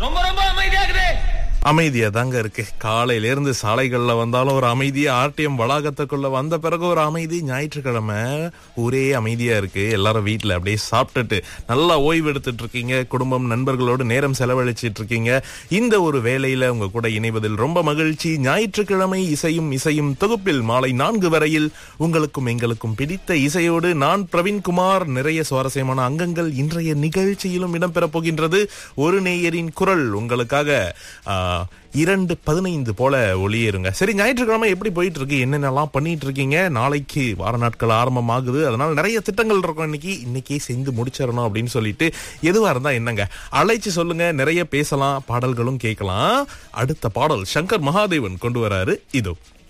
ரொம்ப ரொம்ப அமைதியாகுது அமைதியா தாங்க இருக்கு காலையில இருந்து சாலைகள்ல வந்தாலும் ஒரு அமைதியா ஆர்டிஎம் வளாகத்துக்குள்ள வந்த பிறகு ஒரு அமைதி ஞாயிற்றுக்கிழமை ஒரே அமைதியா இருக்கு எல்லாரும் வீட்ல அப்படியே சாப்பிட்டுட்டு நல்லா ஓய்வு எடுத்துட்டு இருக்கீங்க குடும்பம் நண்பர்களோடு நேரம் செலவழிச்சிட்டு இருக்கீங்க இந்த ஒரு வேலையில உங்க கூட இணைவதில் ரொம்ப மகிழ்ச்சி ஞாயிற்றுக்கிழமை இசையும் இசையும் தொகுப்பில் மாலை நான்கு வரையில் உங்களுக்கும் எங்களுக்கும் பிடித்த இசையோடு நான் பிரவீன்குமார் நிறைய சுவாரஸ்யமான அங்கங்கள் இன்றைய நிகழ்ச்சியிலும் இடம்பெற போகின்றது ஒரு நேயரின் குரல் உங்களுக்காக ஆ, இரண்டு பதினைந்து போல ஒளியேறுங்க சரி ஞாயிற்றுக்கிழமை எப்படி போயிட்டு இருக்கு என்னென்னலாம் பண்ணிட்டு இருக்கீங்க நாளைக்கு வார நாட்கள் ஆரம்பமாகுது அதனால நிறைய திட்டங்கள் இருக்கும் இன்னைக்கு இன்னைக்கே செஞ்சு முடிச்சிடணும் அப்படின்னு சொல்லிட்டு எதுவா இருந்தா என்னங்க அழைச்சு சொல்லுங்க நிறைய பேசலாம் பாடல்களும் கேட்கலாம் அடுத்த பாடல் சங்கர் மகாதேவன் கொண்டு வராரு இதோ